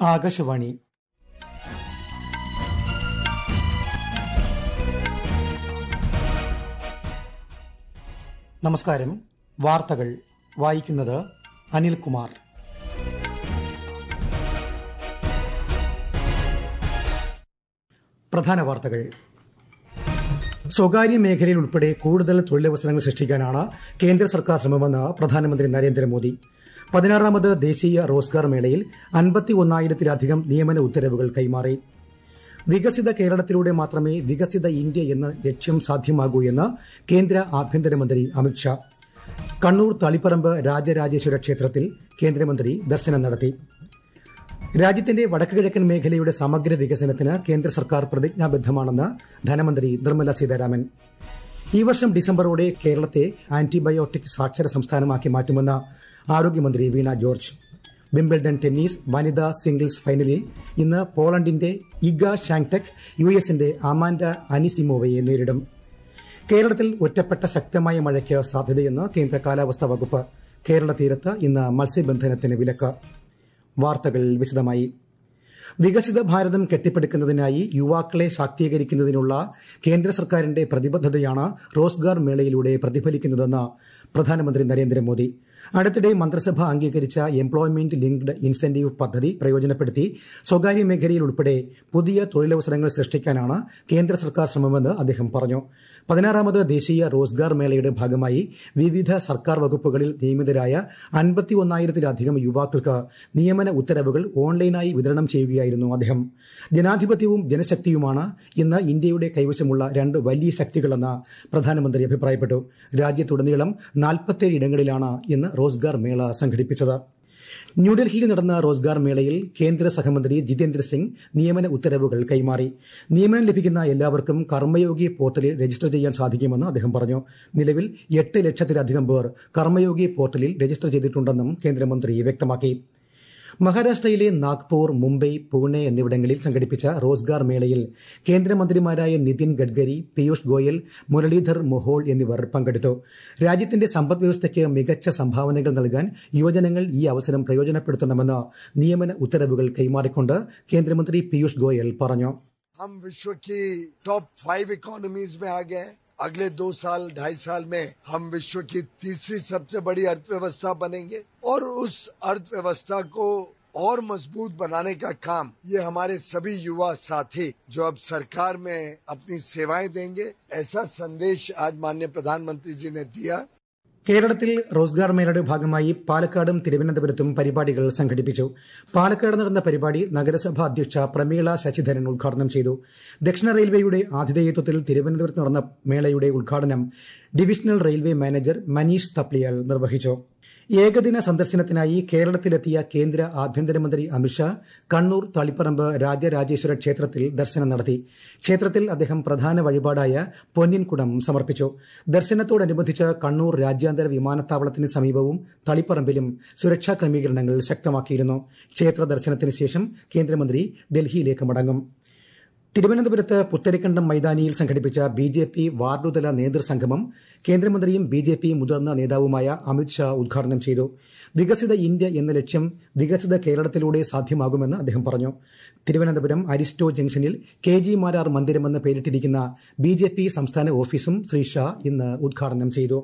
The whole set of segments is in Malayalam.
ആകാശവാണി നമസ്കാരം വാർത്തകൾ വായിക്കുന്നത് അനിൽകുമാർ പ്രധാന വാർത്തകൾ സ്വകാര്യ മേഖലയിൽ ഉൾപ്പെടെ കൂടുതൽ തൊഴിലവസരങ്ങൾ സൃഷ്ടിക്കാനാണ് കേന്ദ്ര സർക്കാർ ശ്രമമെന്ന് പ്രധാനമന്ത്രി നരേന്ദ്രമോദി പതിനാറാമത് ദേശീയ റോസ്ഗാർ മേളയിൽ അൻപത്തി ഒന്നായിരത്തിലധികം നിയമന ഉത്തരവുകൾ കൈമാറി വികസിത കേരളത്തിലൂടെ മാത്രമേ വികസിത ഇന്ത്യ എന്ന ലക്ഷ്യം സാധ്യമാകൂ എന്ന് കേന്ദ്ര ആഭ്യന്തരമന്ത്രി അമിത്ഷാ കണ്ണൂർ തളിപ്പറമ്പ് രാജരാജേശ്വര ക്ഷേത്രത്തിൽ കേന്ദ്രമന്ത്രി ദർശനം നടത്തി രാജ്യത്തിന്റെ വടക്കുകിഴക്കൻ മേഖലയുടെ സമഗ്ര വികസനത്തിന് കേന്ദ്ര സർക്കാർ പ്രതിജ്ഞാബദ്ധമാണെന്ന് ധനമന്ത്രി നിർമ്മല സീതാരാമൻ ഈ വർഷം ഡിസംബറോടെ കേരളത്തെ ആന്റിബയോട്ടിക് സാക്ഷര സംസ്ഥാനമാക്കി മാറ്റുമെന്ന് ആരോഗ്യമന്ത്രി വീണ ജോർജ് വിംബിൾഡൺ ടെന്നീസ് വനിതാ സിംഗിൾസ് ഫൈനലിൽ ഇന്ന് പോളണ്ടിന്റെ ഇഗ ഷാങ്ടെക് യു എസിന്റെ അമാൻഡ അനിസിമോവയെ നേരിടും കേരളത്തിൽ ഒറ്റപ്പെട്ട ശക്തമായ മഴയ്ക്ക് സാധ്യതയെന്ന് കേന്ദ്ര കാലാവസ്ഥാ വകുപ്പ് കേരള തീരത്ത് ഇന്ന് മത്സ്യബന്ധനത്തിന് വിലക്ക് വാർത്തകൾ വിശദമായി വികസിത ഭാരതം കെട്ടിപ്പടുക്കുന്നതിനായി യുവാക്കളെ ശാക്തീകരിക്കുന്നതിനുള്ള കേന്ദ്ര സർക്കാരിന്റെ പ്രതിബദ്ധതയാണ് റോസ്ഗാർ മേളയിലൂടെ പ്രതിഫലിക്കുന്നതെന്ന് പ്രധാനമന്ത്രി നരേന്ദ്രമോദി അടുത്തിടെ മന്ത്രിസഭ അംഗീകരിച്ച എംപ്ലോയ്മെന്റ് ലിങ്ക്ഡ് ഇൻസെന്റീവ് പദ്ധതി പ്രയോജനപ്പെടുത്തി സ്വകാര്യ മേഖലയിൽ ഉൾപ്പെടെ പുതിയ തൊഴിലവസരങ്ങൾ സൃഷ്ടിക്കാനാണ് കേന്ദ്ര സർക്കാർ ശ്രമമെന്ന് അദ്ദേഹം പറഞ്ഞു പതിനാറാമത് ദേശീയ റോസ്ഗാർ മേളയുടെ ഭാഗമായി വിവിധ സർക്കാർ വകുപ്പുകളിൽ നിയമിതരായ അൻപത്തി ഒന്നായിരത്തിലധികം യുവാക്കൾക്ക് നിയമന ഉത്തരവുകൾ ഓൺലൈനായി വിതരണം ചെയ്യുകയായിരുന്നു അദ്ദേഹം ജനാധിപത്യവും ജനശക്തിയുമാണ് ഇന്ന് ഇന്ത്യയുടെ കൈവശമുള്ള രണ്ട് വലിയ ശക്തികളെന്ന് പ്രധാനമന്ത്രി അഭിപ്രായപ്പെട്ടു രാജ്യത്തുടനീളം നാൽപ്പത്തേഴ് ഇടങ്ങളിലാണ് ഇന്ന് റോസ്ഗാർ മേള സംഘടിപ്പിച്ചത് ന്യൂഡൽഹിയിൽ നടന്ന റോസ്ഗാർ മേളയിൽ കേന്ദ്ര സഹമന്ത്രി ജിതേന്ദ്ര സിംഗ് നിയമന ഉത്തരവുകൾ കൈമാറി നിയമനം ലഭിക്കുന്ന എല്ലാവർക്കും കർമ്മയോഗി പോർട്ടലിൽ രജിസ്റ്റർ ചെയ്യാൻ സാധിക്കുമെന്ന് അദ്ദേഹം പറഞ്ഞു നിലവിൽ എട്ട് ലക്ഷത്തിലധികം പേർ കർമ്മയോഗി പോർട്ടലിൽ രജിസ്റ്റർ ചെയ്തിട്ടുണ്ടെന്നും കേന്ദ്രമന്ത്രി വ്യക്തമാക്കി മഹാരാഷ്ട്രയിലെ നാഗ്പൂർ മുംബൈ പൂനെ എന്നിവിടങ്ങളിൽ സംഘടിപ്പിച്ച റോസ്ഗാർ മേളയിൽ കേന്ദ്രമന്ത്രിമാരായ നിതിൻ ഗഡ്കരി പീയൂഷ് ഗോയൽ മുരളീധർ മൊഹോൾ എന്നിവർ പങ്കെടുത്തു രാജ്യത്തിന്റെ സമ്പദ് വ്യവസ്ഥയ്ക്ക് മികച്ച സംഭാവനകൾ നൽകാൻ യുവജനങ്ങൾ ഈ അവസരം പ്രയോജനപ്പെടുത്തണമെന്ന് നിയമന ഉത്തരവുകൾ കൈമാറിക്കൊണ്ട് കേന്ദ്രമന്ത്രി പീയൂഷ് ഗോയൽ പറഞ്ഞു हम विश्व की टॉप फाइव इकोनॉमीज में आ गए अगले दो साल ढाई साल में हम विश्व की तीसरी सबसे बड़ी अर्थव्यवस्था बनेंगे और उस अर्थव्यवस्था को और मजबूत बनाने का काम ये हमारे सभी युवा साथी जो अब सरकार में अपनी सेवाएं देंगे ऐसा संदेश आज माननीय प्रधानमंत्री जी ने दिया കേരളത്തിൽ റോസ്ഗാർ മേളയുടെ ഭാഗമായി പാലക്കാടും തിരുവനന്തപുരത്തും പരിപാടികൾ സംഘടിപ്പിച്ചു പാലക്കാട് നടന്ന പരിപാടി നഗരസഭാ അധ്യക്ഷ പ്രമീള ശശിധരൻ ഉദ്ഘാടനം ചെയ്തു ദക്ഷിണ റെയിൽവേയുടെ ആതിഥേയത്വത്തിൽ തിരുവനന്തപുരത്ത് നടന്ന മേളയുടെ ഉദ്ഘാടനം divisional railway manager Manish Thapliyal നിർവഹിച്ചു ഏകദിന സന്ദർശനത്തിനായി കേരളത്തിലെത്തിയ കേന്ദ്ര ആഭ്യന്തരമന്ത്രി അമിത്ഷാ കണ്ണൂർ തളിപ്പറമ്പ് രാജരാജേശ്വര ക്ഷേത്രത്തിൽ ദർശനം നടത്തി ക്ഷേത്രത്തിൽ അദ്ദേഹം പ്രധാന വഴിപാടായ പൊന്നിൻകുടം സമർപ്പിച്ചു ദർശനത്തോടനുബന്ധിച്ച് കണ്ണൂർ രാജ്യാന്തര വിമാനത്താവളത്തിന് സമീപവും തളിപ്പറമ്പിലും സുരക്ഷാ ക്രമീകരണങ്ങൾ ശക്തമാക്കിയിരുന്നു ക്ഷേത്ര ദർശനത്തിന് ശേഷം കേന്ദ്രമന്ത്രി ഡൽഹിയിലേക്ക് മടങ്ങും തിരുവനന്തപുരത്ത് പുത്തരിക്കണ്ടം മൈതാനിയിൽ സംഘടിപ്പിച്ച ബി ജെ പി വാർഡുതല നേതൃസംഗമം കേന്ദ്രമന്ത്രിയും ബി ജെ പി മുതിർന്ന നേതാവുമായ അമിത്ഷാ ഉദ്ഘാടനം ചെയ്തു വികസിത ഇന്ത്യ എന്ന ലക്ഷ്യം വികസിത കേരളത്തിലൂടെ സാധ്യമാകുമെന്ന് അദ്ദേഹം പറഞ്ഞു തിരുവനന്തപുരം അരിസ്റ്റോ ജംഗ്ഷനിൽ കെ ജി മാരാർ മന്ദിരമെന്ന് പേരിട്ടിരിക്കുന്ന ബി ജെ പി സംസ്ഥാന ഓഫീസും ശ്രീ ഷാ ഇന്ന് ഉദ്ഘാടനം ചെയ്തു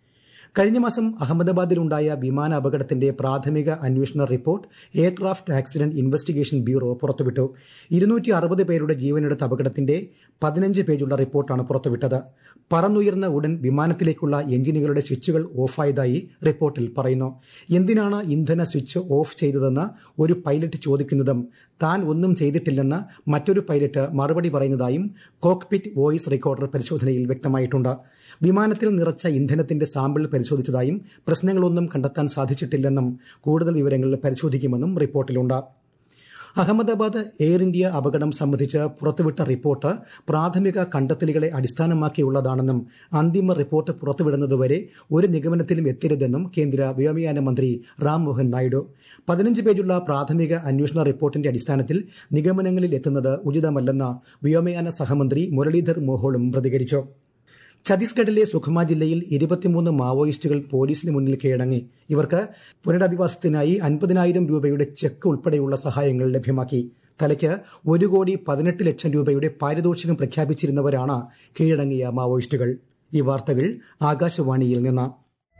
കഴിഞ്ഞ മാസം അഹമ്മദാബാദിലുണ്ടായ വിമാന അപകടത്തിന്റെ പ്രാഥമിക അന്വേഷണ report aircraft accident investigation bureau പുറത്തുവിട്ടു ഇരുന്നൂറ്റി അറുപത് പേരുടെ ജീവനെടുത്ത അപകടത്തിന്റെ പതിനഞ്ച് പേജുള്ള റിപ്പോർട്ടാണ് പുറത്തുവിട്ടത് പറന്നുയർന്ന ഉടൻ വിമാനത്തിലേക്കുള്ള എഞ്ചിനുകളുടെ സ്വിച്ചുകൾ ഓഫായതായി റിപ്പോർട്ടിൽ പറയുന്നു എന്തിനാണ് ഇന്ധന സ്വിച്ച് ഓഫ് ചെയ്തതെന്ന് ഒരു പൈലറ്റ് ചോദിക്കുന്നതും താൻ ഒന്നും ചെയ്തിട്ടില്ലെന്ന് മറ്റൊരു പൈലറ്റ് മറുപടി പറയുന്നതായും കോക്പിറ്റ് വോയിസ് റെക്കോർഡർ പരിശോധനയിൽ വ്യക്തമായിട്ടുണ്ട് വിമാനത്തിൽ നിറച്ച ഇന്ധനത്തിന്റെ സാമ്പിൾ പരിശോധിച്ചതായും പ്രശ്നങ്ങളൊന്നും കണ്ടെത്താൻ സാധിച്ചിട്ടില്ലെന്നും കൂടുതൽ വിവരങ്ങൾ പരിശോധിക്കുമെന്നും റിപ്പോർട്ടിലുണ്ട് അഹമ്മദാബാദ് എയർ ഇന്ത്യ അപകടം സംബന്ധിച്ച് പുറത്തുവിട്ട റിപ്പോർട്ട് പ്രാഥമിക കണ്ടെത്തലുകളെ അടിസ്ഥാനമാക്കിയുള്ളതാണെന്നും അന്തിമ റിപ്പോർട്ട് പുറത്തുവിടുന്നതുവരെ ഒരു നിഗമനത്തിലും എത്തരുതെന്നും കേന്ദ്ര വ്യോമയാന മന്ത്രി റാം മോഹൻ നായിഡു പതിനഞ്ച് പേജുള്ള പ്രാഥമിക അന്വേഷണ റിപ്പോർട്ടിന്റെ അടിസ്ഥാനത്തിൽ നിഗമനങ്ങളിൽ എത്തുന്നത് ഉചിതമല്ലെന്ന് വ്യോമയാന സഹമന്ത്രി മുരളീധർ മോഹോളും പ്രതികരിച്ചു ഛത്തീസ്ഗഡിലെ സുഖമ ജില്ലയിൽ ഇരുപത്തിമൂന്ന് മാവോയിസ്റ്റുകൾ പോലീസിന് മുന്നിൽ കീഴടങ്ങി ഇവർക്ക് പുനരധിവാസത്തിനായി അൻപതിനായിരം രൂപയുടെ ചെക്ക് ഉൾപ്പെടെയുള്ള സഹായങ്ങൾ ലഭ്യമാക്കി തലയ്ക്ക് ഒരു കോടി പതിനെട്ട് ലക്ഷം രൂപയുടെ പാരിതോഷികം പ്രഖ്യാപിച്ചിരുന്നവരാണ് കീഴടങ്ങിയ മാവോയിസ്റ്റുകൾ ഈ വാർത്തകൾ ആകാശവാണിയിൽ നിന്ന്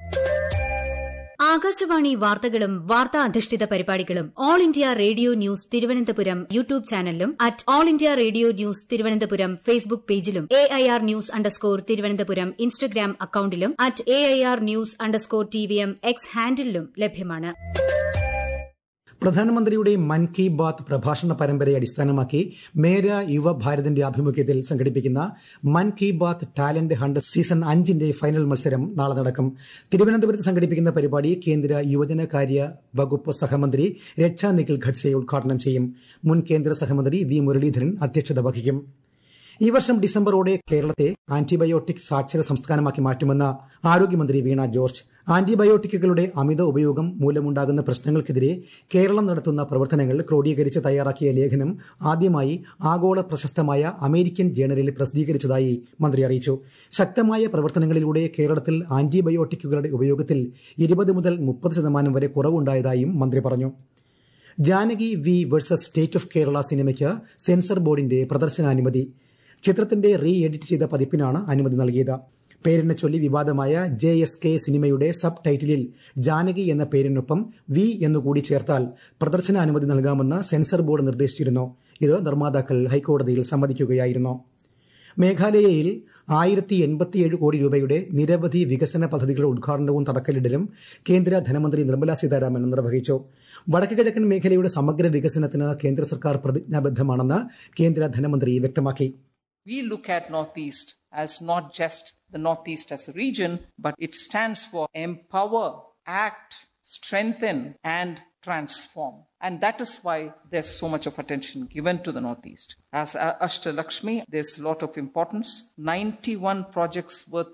ആകാശവാണി വാർത്തകളും വാർത്താ അധിഷ്ഠിത പരിപാടികളും All India Radio News Thiruvananthapuram YouTube ചാനലിലും at All India Radio News Thiruvananthapuram Facebook പേജിലും A I R news underscore Thiruvananthapuram Instagram അക്കൌണ്ടിലും at A I R news underscore T V M X ഹാൻഡിലും ലഭ്യമാണ് പ്രധാനമന്ത്രിയുടെ മൻ കി ബാത്ത് പ്രഭാഷണ പരമ്പരയെ അടിസ്ഥാനമാക്കി മേര യുവ ഭാരതിന്റെ ആഭിമുഖ്യത്തിൽ സംഘടിപ്പിക്കുന്ന Mann Ki Baat talent hunt season അഞ്ചിന്റെ ഫൈനൽ മത്സരം നാളെ നടക്കും തിരുവനന്തപുരത്ത് സംഘടിപ്പിക്കുന്ന പരിപാടി കേന്ദ്ര യുവജനകാര്യ വകുപ്പ് സഹമന്ത്രി രക്ഷാ നിഖിൽ ഖഡ്സെ ഉദ്ഘാടനം ചെയ്യും മുൻ കേന്ദ്ര സഹമന്ത്രി വി മുരളീധരൻ അധ്യക്ഷത വഹിക്കും ഈ വർഷം ഡിസംബറോടെ കേരളത്തെ ആന്റിബയോട്ടിക് സാക്ഷര സംസ്ഥാനമാക്കി മാറ്റുമെന്ന് ആരോഗ്യമന്ത്രി വീണ ജോർജ് ആന്റിബയോട്ടിക്കുകളുടെ അമിത ഉപയോഗം മൂലമുണ്ടാകുന്ന പ്രശ്നങ്ങൾക്കെതിരെ കേരളം നടത്തുന്ന പ്രവർത്തനങ്ങൾ ക്രോഡീകരിച്ച് തയ്യാറാക്കിയ ലേഖനം ആദ്യമായി ആഗോള പ്രശസ്തമായ അമേരിക്കൻ ജേണലിൽ പ്രസിദ്ധീകരിച്ചതായി മന്ത്രി അറിയിച്ചു ശക്തമായ പ്രവർത്തനങ്ങളിലൂടെ കേരളത്തിൽ ആന്റിബയോട്ടിക്കുകളുടെ ഉപയോഗത്തിൽ ഇരുപത് മുതൽ മുപ്പത് ശതമാനം വരെ കുറവുണ്ടായതായും മന്ത്രി പറഞ്ഞു Janaki V versus State of Kerala സിനിമയ്ക്ക് സെൻസർ ബോർഡിന്റെ പ്രദർശനാനുമതി ചിത്രത്തിന്റെ റീ എഡിറ്റ് ചെയ്ത പതിപ്പിനാണ് അനുമതി നൽകിയത് പേരിനെ ചൊല്ലി വിവാദമായ ജെ എസ് കെ സിനിമയുടെ സബ് ടൈറ്റിലിൽ ജാനകി എന്ന പേരിനൊപ്പം വി എന്നുകൂടി ചേർത്താൽ പ്രദർശനാനുമതി നൽകാമെന്ന് സെൻസർ ബോർഡ് നിർദ്ദേശിച്ചിരുന്നു ഇത് നിർമ്മാതാക്കൾ ഹൈക്കോടതിയിൽ സമ്മതിക്കുകയായിരുന്നു മേഘാലയയിൽ ആയിരത്തി എൺപത്തിയേഴ് കോടി രൂപയുടെ നിരവധി വികസന പദ്ധതികളുടെ ഉദ്ഘാടനവും തറക്കല്ലിടലും കേന്ദ്ര ധനമന്ത്രി നിർമ്മല സീതാരാമൻ നിർവഹിച്ചു വടക്കുകിഴക്കൻ മേഖലയുടെ സമഗ്ര വികസനത്തിന് കേന്ദ്ര സർക്കാർ പ്രതിജ്ഞാബദ്ധമാണെന്ന് കേന്ദ്ര ധനമന്ത്രി വ്യക്തമാക്കി We look at Northeast as not just the Northeast as a region, but it stands for empower, act, strengthen, and transform. And that is why there's so much of attention given to the Northeast. As uh, Ashtalakshmi, there's a lot of importance. 91 projects worth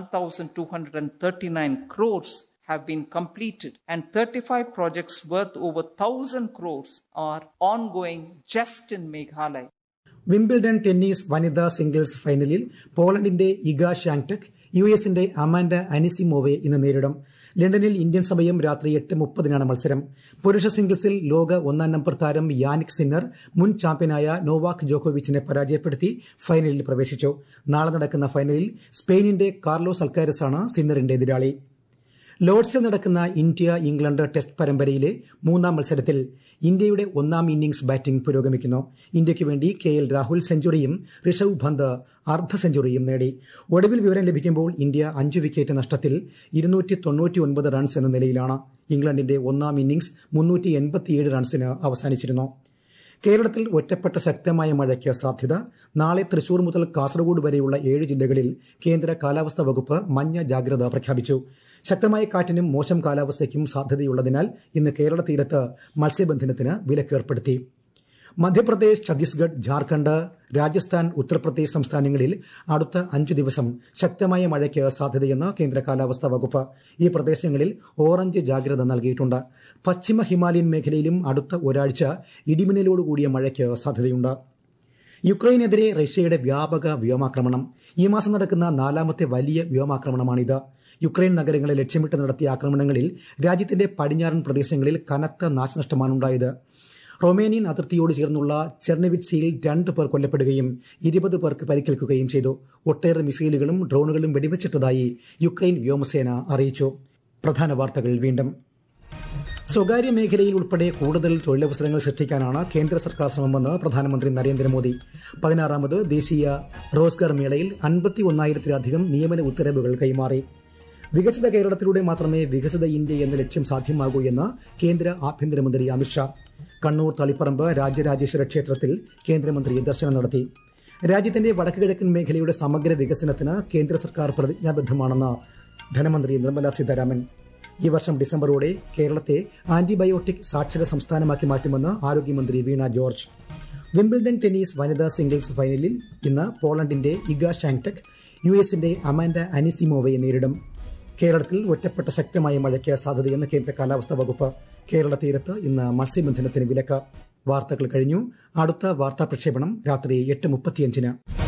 1,239 crores have been completed and 35 projects worth over 1000 crores are ongoing just in Meghalaya. Wimbledon tennis വനിതാ സിംഗിൾസ് ഫൈനലിൽ പോളണ്ടിന്റെ ഇഗ ഷാങ്ടെക് യു എസിന്റെ അമാൻഡ അനിസിമോവെ ഇന്ന് നേരിടും ലണ്ടനിൽ ഇന്ത്യൻ സമയം രാത്രി എട്ട് മുപ്പതിനാണ് മത്സരം പുരുഷ സിംഗിൾസിൽ ലോക ഒന്നാം നമ്പർ താരം യാനിക് സിന്നർ മുൻ ചാമ്പ്യനായ നോവാക് ജോക്കോവിച്ചിനെ പരാജയപ്പെടുത്തി ഫൈനലിൽ പ്രവേശിച്ചു നാളെ നടക്കുന്ന ഫൈനലിൽ സ്പെയിനിന്റെ കാർലോസ് അൽക്കാരസാണ് സിന്നറിന്റെ എതിരാളി ലോർഡ്സിൽ നടക്കുന്ന ഇന്ത്യ ഇംഗ്ലണ്ട് ടെസ്റ്റ് പരമ്പരയിലെ മൂന്നാം മത്സരത്തിൽ ഇന്ത്യയുടെ ഒന്നാം ഇന്നിംഗ്സ് ബാറ്റിംഗ് പുരോഗമിക്കുന്നു ഇന്ത്യയ്ക്ക് വേണ്ടി കെ എൽ രാഹുൽ സെഞ്ചുറിയും ഋഷഭ് പന്ത് അർദ്ധ സെഞ്ചുറിയും നേടി ഒടുവിൽ വിവരം ലഭിക്കുമ്പോൾ ഇന്ത്യ അഞ്ച് വിക്കറ്റ് നഷ്ടത്തിൽ ഇരുന്നൂറ്റി തൊണ്ണൂറ്റി ഒൻപത് റൺസ് എന്ന നിലയിലാണ് ഇംഗ്ലണ്ടിന്റെ ഒന്നാം ഇന്നിംഗ്സ് മുന്നൂറ്റി എൺപത്തിയേഴ് റൺസിന് അവസാനിച്ചിരുന്നു കേരളത്തിൽ ഒറ്റപ്പെട്ട ശക്തമായ മഴയ്ക്ക് സാധ്യത നാളെ തൃശൂർ മുതൽ കാസർഗോഡ് വരെയുള്ള ഏഴ് ജില്ലകളിൽ കേന്ദ്ര കാലാവസ്ഥാ വകുപ്പ് മഞ്ഞ ജാഗ്രത പ്രഖ്യാപിച്ചു ശക്തമായ കാറ്റിനും മോശം കാലാവസ്ഥയ്ക്കും സാധ്യതയുള്ളതിനാൽ ഇന്ന് കേരള തീരത്ത് മത്സ്യബന്ധനത്തിന് വിലക്കേർപ്പെടുത്തി മധ്യപ്രദേശ് ഛത്തീസ്ഗഡ് ജാർഖണ്ഡ് രാജസ്ഥാൻ ഉത്തർപ്രദേശ് സംസ്ഥാനങ്ങളിൽ അടുത്ത അഞ്ചു ദിവസം ശക്തമായ മഴയ്ക്ക് സാധ്യതയെന്ന് കേന്ദ്ര കാലാവസ്ഥാ വകുപ്പ് ഈ പ്രദേശങ്ങളിൽ ഓറഞ്ച് ജാഗ്രത നൽകിയിട്ടുണ്ട് പശ്ചിമ ഹിമാലയൻ മേഖലയിലും അടുത്ത ഒരാഴ്ച ഇടിമിന്നലോടുകൂടിയ മഴയ്ക്ക് സാധ്യതയുണ്ട് യുക്രൈനെതിരെ റഷ്യയുടെ വ്യാപക വ്യോമാക്രമണം ഈ മാസം നടക്കുന്ന നാലാമത്തെ വലിയ വ്യോമാക്രമണമാണിത് യുക്രൈൻ നഗരങ്ങളെ ലക്ഷ്യമിട്ട് നടത്തിയ ആക്രമണങ്ങളിൽ രാജ്യത്തിന്റെ പടിഞ്ഞാറൻ പ്രദേശങ്ങളിൽ കനത്ത നാശനഷ്ടമാണുണ്ടായത് റൊമേനിയൻ അതിർത്തിയോട് ചേർന്നുള്ള ചെർണിവിറ്റ്സിയിൽ രണ്ട് പേർ കൊല്ലപ്പെടുകയും ഇരുപത് പേർക്ക് പരിക്കേൽക്കുകയും ചെയ്തു ഒട്ടേറെ മിസൈലുകളും ഡ്രോണുകളും വെടിവെച്ചിട്ടതായി യുക്രൈൻ വ്യോമസേന അറിയിച്ചു പ്രധാന വാർത്തകൾ വീണ്ടും സ്വകാര്യ മേഖലയിൽ ഉൾപ്പെടെ കൂടുതൽ തൊഴിലവസരങ്ങൾ സൃഷ്ടിക്കാനാണ് കേന്ദ്ര സർക്കാർ ശ്രമമെന്ന് പ്രധാനമന്ത്രി നരേന്ദ്രമോദി പതിനാറാമത് ദേശീയ റോസ്ഗാർ മേളയിൽ അൻപത്തി ഒന്നായിരത്തിലധികം നിയമന ഉത്തരവുകൾ കൈമാറി വികസിത കേരളത്തിലൂടെ മാത്രമേ വികസിത ഇന്ത്യ എന്ന ലക്ഷ്യം സാധ്യമാകൂ എന്ന് കേന്ദ്ര ആഭ്യന്തരമന്ത്രി അമിത്ഷാ കണ്ണൂർ തളിപ്പറമ്പ് രാജരാജേശ്വര ക്ഷേത്രത്തിൽ കേന്ദ്രമന്ത്രി ദർശനം നടത്തി രാജ്യത്തിന്റെ വടക്കുകിഴക്കൻ മേഖലയുടെ സമഗ്ര വികസനത്തിന് കേന്ദ്ര സർക്കാർ പ്രതിജ്ഞാബദ്ധമാണെന്ന് ധനമന്ത്രി നിർമ്മല സീതാരാമൻ ഈ വർഷം ഡിസംബറോടെ കേരളത്തെ ആന്റിബയോട്ടിക് സാക്ഷര സംസ്ഥാനമാക്കി മാറ്റുമെന്ന് ആരോഗ്യമന്ത്രി വീണ ജോർജ് വിംബിൾഡൺ ടെന്നീസ് വനിതാ സിംഗിൾസ് ഫൈനലിൽ ഇന്ന് പോളണ്ടിന്റെ ഇഗ ഷാങ്ടെക് യു എസിന്റെ അമാൻഡ അനിസിമോവയെ നേരിടും കേരളത്തിൽ ഒറ്റപ്പെട്ട ശക്തമായ മഴയ്ക്ക് സാധ്യതയെന്ന് കേന്ദ്ര കാലാവസ്ഥാ വകുപ്പ് കേരള തീരത്ത് ഇന്ന് മത്സ്യബന്ധനത്തിന് വിലക്ക് വാർത്തകൾ കഴിഞ്ഞു അടുത്ത വാർത്താ പ്രക്ഷേപണം രാത്രി എട്ട് മുപ്പത്തിയഞ്ചിന്